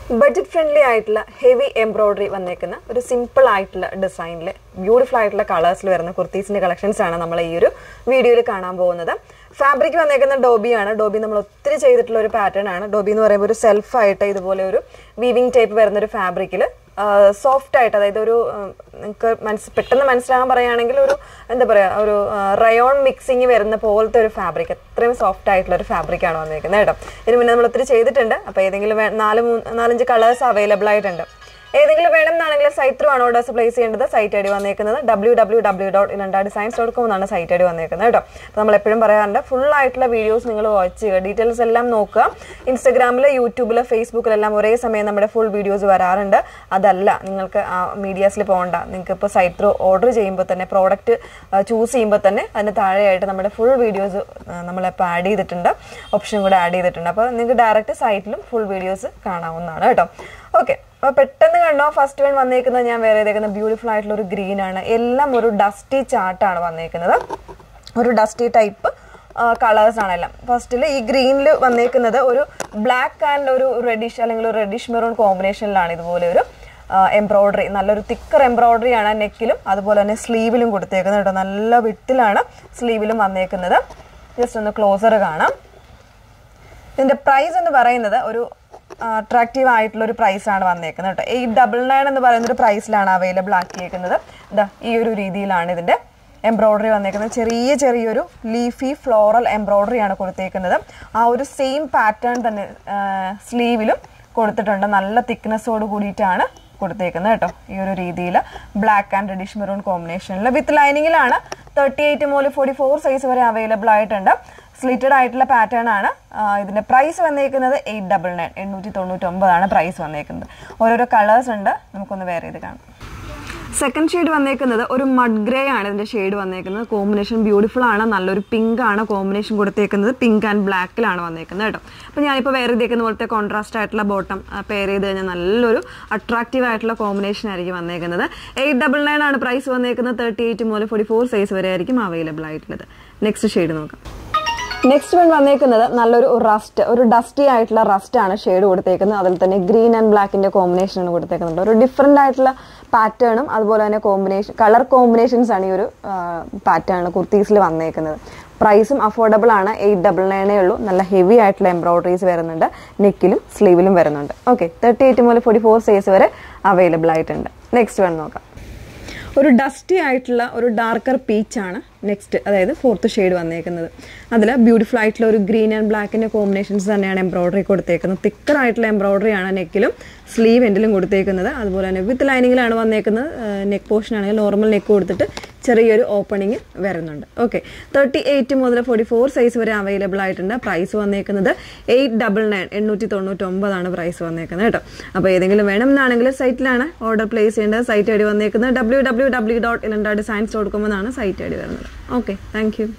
budget friendly ആയിട്ടുള്ള heavy embroidery വന്നേക്കുന്ന ഒരു സിമ്പിൾ ആയിട്ടുള്ള ഡിസൈനിൽ ബ്യൂട്ടിഫുൾ ആയിട്ടുള്ള കളേഴ്സിൽ വരുന്ന കുർത്തീസിന്റെ കളക്ഷൻസ് ആണ് നമ്മൾ ഈ ഒരു വീഡിയോയിൽ കാണാൻ പോകുന്നത് ഫാബ്രിക് വന്നേക്കുന്ന ഡോബിയാണ് ഡോബി നമ്മൾ ഒത്തിരി ചെയ്തിട്ടുള്ള ഒരു പാറ്റേൺ ആണ് ഡോബി എന്ന് പറയുമ്പോൾ ഒരു സെൽഫ് ആയിട്ട് ഇതുപോലെ ഒരു വീവിംഗ് ടൈപ്പ് വരുന്ന ഒരു ഫാബ്രിക്കിൽ സോഫ്റ്റ് ആയിട്ട് അതായത് ഒരു നിങ്ങൾക്ക് മനസ്സ് പെട്ടെന്ന് മനസ്സിലാകാൻ പറയുകയാണെങ്കിൽ ഒരു എന്താ പറയുക ഒരു റയോൺ മിക്സിങ് വരുന്ന പോലത്തെ ഒരു ഫാബ്രിക് അത്രയും സോഫ്റ്റ് ആയിട്ടുള്ള ഒരു ഫാബ്രിക് ആണ് വന്നിരിക്കുന്നത് കേട്ടോ ഇതിന് മുന്നേ നമ്മൾ ഒത്തിരി ചെയ്തിട്ടുണ്ട് അപ്പോൾ ഏതെങ്കിലും വേ- നാല് മൂന്ന് നാലഞ്ച് കളേഴ്സ് അവൈലബിൾ ആയിട്ടുണ്ട് ഏതെങ്കിലും വേണം എന്നാണെങ്കിൽ സൈറ്റ് ത്രൂ ആണ് ഓർഡേഴ്സ് പ്ലേസ് ചെയ്യേണ്ടത് സൈറ്റ് ഐ ഡി വന്നേക്കുന്നത് W W W dot Elanda designs dot com എന്നാണ് സൈറ്റ് ഐ ഡി വന്നേക്കുന്നത് കേട്ടോ അപ്പോൾ നമ്മൾ എപ്പോഴും പറയാറുണ്ട് ഫുൾ ആയിട്ടുള്ള വീഡിയോസ് നിങ്ങൾ വാച്ച് ചെയ്യുക ഡീറ്റെയിൽസ് എല്ലാം നോക്കുക ഇൻസ്റ്റഗ്രാമിൽ യൂട്യൂബിൽ ഫേസ്ബുക്കിലെല്ലാം ഒരേ സമയം നമ്മുടെ ഫുൾ വീഡിയോസ് വരാറുണ്ട് അതല്ല നിങ്ങൾക്ക് ആ മീഡിയാസിൽ പോകണ്ട നിങ്ങൾക്ക് ഇപ്പോൾ സൈറ്റ് ത്രൂ ഓർഡർ ചെയ്യുമ്പോൾ തന്നെ പ്രോഡക്റ്റ് ചൂസ് ചെയ്യുമ്പോൾ തന്നെ അതിന് താഴെയായിട്ട് നമ്മുടെ ഫുൾ വീഡിയോസ് നമ്മളിപ്പോൾ ആഡ് ചെയ്തിട്ടുണ്ട് ഓപ്ഷൻ കൂടെ ആഡ് ചെയ്തിട്ടുണ്ട് അപ്പോൾ നിങ്ങൾക്ക് ഡയറക്റ്റ് സൈറ്റിലും ഫുൾ വീഡിയോസ് കാണാവുന്നതാണ് കേട്ടോ ഓക്കെ അപ്പോൾ പെട്ടെന്ന് കണ്ടോ ഫസ്റ്റ് വൺ വന്നേക്കുന്നത് ഞാൻ വേറെ ചെയ്തേക്കുന്ന ബ്യൂട്ടിഫുൾ ആയിട്ടുള്ള ഒരു ഗ്രീൻ ആണ് എല്ലാം ഒരു ഡസ്റ്റി ചാർട്ടാണ് വന്നേക്കുന്നത് ഒരു ഡസ്റ്റി ടൈപ്പ് കളേഴ്സ് ആണ് എല്ലാം ഫസ്റ്റിൽ ഈ ഗ്രീനിൽ വന്നേക്കുന്നത് ഒരു ബ്ലാക്ക് ആൻഡ് ഒരു റെഡിഷ് അല്ലെങ്കിൽ ഒരു റെഡിഷ് മെറൂൺ കോമ്പിനേഷനിലാണ് ഇതുപോലെ ഒരു എംബ്രോയിഡറി നല്ലൊരു തിക്കർ എംബ്രോയിഡറി ആണ് നെക്കിലും അതുപോലെ തന്നെ സ്ലീവിലും കൊടുത്തേക്കുന്നത് കേട്ടോ നല്ല വിട്ടിലാണ് സ്ലീവിലും വന്നേക്കുന്നത് ജസ്റ്റ് ഒന്ന് ക്ലോസർ കാണാം ഇതിന്റെ പ്രൈസ് എന്ന് പറയുന്നത് ഒരു അട്രാക്റ്റീവ് ആയിട്ടുള്ള ഒരു പ്രൈസ് ആണ് വന്നേക്കുന്നത് കേട്ടോ എയ്റ്റ് ഡബിൾ നയൻ എന്ന് പറയുന്ന ഒരു പ്രൈസിലാണ് അവൈലബിൾ ആക്കിയേക്കുന്നത് ഇതാ ഈ ഒരു രീതിയിലാണ് ഇതിന്റെ എംബ്രോയിഡറി വന്നേക്കുന്നത് ചെറിയ ചെറിയൊരു ലീഫി ഫ്ലോറൽ എംബ്രോയിഡറി ആണ് കൊടുത്തേക്കുന്നത് ആ ഒരു സെയിം പാറ്റേൺ തന്നെ സ്ലീവിലും കൊടുത്തിട്ടുണ്ട് നല്ല തിക്നെസ്സോട് കൂടിയിട്ടാണ് കൊടുത്തേക്കുന്നത് കേട്ടോ ഈ ഒരു രീതിയിൽ ബ്ലാക്ക് ആൻഡ് റെഡിഷ് മെറൂൺ കോമ്പിനേഷനിൽ വിത്ത് ലൈനിങ്ങിലാണ് തേർട്ടി എയ്റ്റ് മുതൽ ഫോർട്ടി ഫോർ സൈസ് വരെ അവൈലബിൾ ആയിട്ടുണ്ട് സ്ലിറ്റഡ് ആയിട്ടുള്ള പാറ്റേൺ ആണ് ആ, ഇതിന്റെ പ്രൈസ് വന്നേക്കുന്നത് എയ്റ്റ് ഡബിൾ നയൻ എണ്ണൂറ്റി തൊണ്ണൂറ്റി ഒമ്പതാണ് പ്രൈസ് വന്നേക്കുന്നത് ഓരോരോ കളേഴ്സ് ഉണ്ട് നമുക്കൊന്ന് വേറെ ഇത് കാണാം സെക്കൻഡ് ഷെയ്ഡ് വന്നേക്കുന്നത് ഒരു മഡ് ഗ്രേ ആണ് ഇതിന്റെ ഷെയ്ഡ് വന്നേക്കുന്നത് കോമ്പിനേഷൻ ബ്യൂട്ടിഫുൾ ആണ് നല്ലൊരു പിങ്ക് ആണ് കോമ്പിനേഷൻ കൊടുത്തേക്കുന്നത് പിങ്ക് ആൻഡ് ബ്ലാക്കിലാണ് വന്നേക്കുന്നത് കേട്ടോ അപ്പോൾ ഞാനിപ്പോൾ വേറെ ഇതേക്കുന്ന പോലത്തെ കോൺട്രാസ്റ്റ് ആയിട്ടുള്ള ബോട്ടം പെയർ ചെയ്ത് കഴിഞ്ഞാൽ നല്ലൊരു അട്രാക്റ്റീവ് ആയിട്ടുള്ള കോമ്പിനേഷൻ ആയിരിക്കും വന്നേക്കുന്നത് എയ്റ്റ് ഡബിൾ നയൻ ആണ് പ്രൈസ് വന്നേക്കുന്നത് തേർട്ടി എയ്റ്റ് മുതൽ ഫോർട്ടി ഫോർ സൈസ് വരെ ആയിരിക്കും അവൈലബിൾ ആയിട്ടുള്ളത് നെക്സ്റ്റ് ഷെയ്ഡ് നോക്കാം നെക്സ്റ്റ് വൺ വന്നേക്കുന്നത് നല്ലൊരു റസ്റ്റ് ഒരു ഡസ്റ്റി ആയിട്ടുള്ള റസ്റ്റ് ആണ് ഷെയ്ഡ് കൊടുത്തേക്കുന്നത് അതിൽ തന്നെ ഗ്രീൻ ആൻഡ് ബ്ലാക്കിന്റെ കോമ്പിനേഷൻ ആണ് കൊടുത്തേക്കുന്നത് ഒരു ഡിഫറെന്റ് ആയിട്ടുള്ള പാറ്റേണും അതുപോലെ തന്നെ കോമ്പിനേഷൻ കളർ കോമ്പിനേഷൻസ് ആണ് ഈ ഒരു പാറ്റേൺ കുർത്തീസിൽ വന്നേക്കുന്നത് പ്രൈസും അഫോർഡബിൾ ആണ് എയ്റ്റ് ഡബിൾ നയനേ ഉള്ളൂ നല്ല ഹെവി ആയിട്ടുള്ള എംബ്രോയിഡറീസ് വരുന്നുണ്ട് നെക്കിലും സ്ലീവിലും വരുന്നുണ്ട് ഓക്കെ തേർട്ടി എയ്റ്റ് മുതൽ ഫോർട്ടി ഫോർ സൈസ് വരെ അവൈലബിൾ ആയിട്ടുണ്ട് നെക്സ്റ്റ് വൺ നോക്കാം ഒരു ഡസ്റ്റി ആയിട്ടുള്ള ഒരു ഡാർക്കർ പീച്ച് ആണ് നെക്സ്റ്റ് അതായത് ഫോർത്ത് ഷെയ്ഡ് വന്നേക്കുന്നത് അതിൽ ബ്യൂട്ടിഫുൾ ആയിട്ടുള്ള ഒരു ഗ്രീൻ ആൻഡ് ബ്ലാക്കിന്റെ കോമ്പിനേഷൻസ് തന്നെയാണ് എംബ്രോയിഡറി കൊടുത്തേക്കുന്നത് തിക്കർ ആയിട്ടുള്ള എംബ്രോയിഡറി ആണ് നെക്കിലും സ്ലീവ് എൻഡിലും കൊടുത്തേക്കുന്നത് അതുപോലെ തന്നെ വിത്ത് ലൈനിങ്ങിലാണ് വന്നേക്കുന്നത് നെക്ക് പോർഷൻ ആണെങ്കിൽ നോർമൽ നെക്ക് കൊടുത്തിട്ട് ചെറിയൊരു ഓപ്പണിങ് വരുന്നുണ്ട് ഓക്കെ തേർട്ടി എയ്റ്റ് മുതൽ ഫോർട്ടി ഫോർ സൈസ് വരെ അവൈലബിൾ ആയിട്ടുണ്ട് പ്രൈസ് വന്നേക്കുന്നത് എയ്റ്റ് ഡബിൾ നയൻ എണ്ണൂറ്റി തൊണ്ണൂറ്റൊമ്പതാണ് പ്രൈസ് വന്നേക്കുന്നത് കേട്ടോ അപ്പോൾ ഏതെങ്കിലും വേണം എന്നാണെങ്കിൽ സൈറ്റിലാണ് ഓർഡർ പ്ലേസ് ചെയ്യേണ്ടത് സൈറ്റ് ഐ ഡി വന്നേക്കുന്നത് W W W dot Elanda designs dot com എന്നാണ് സൈറ്റ് ഐ ഡി വരുന്നത് ഓക്കെ താങ്ക് യു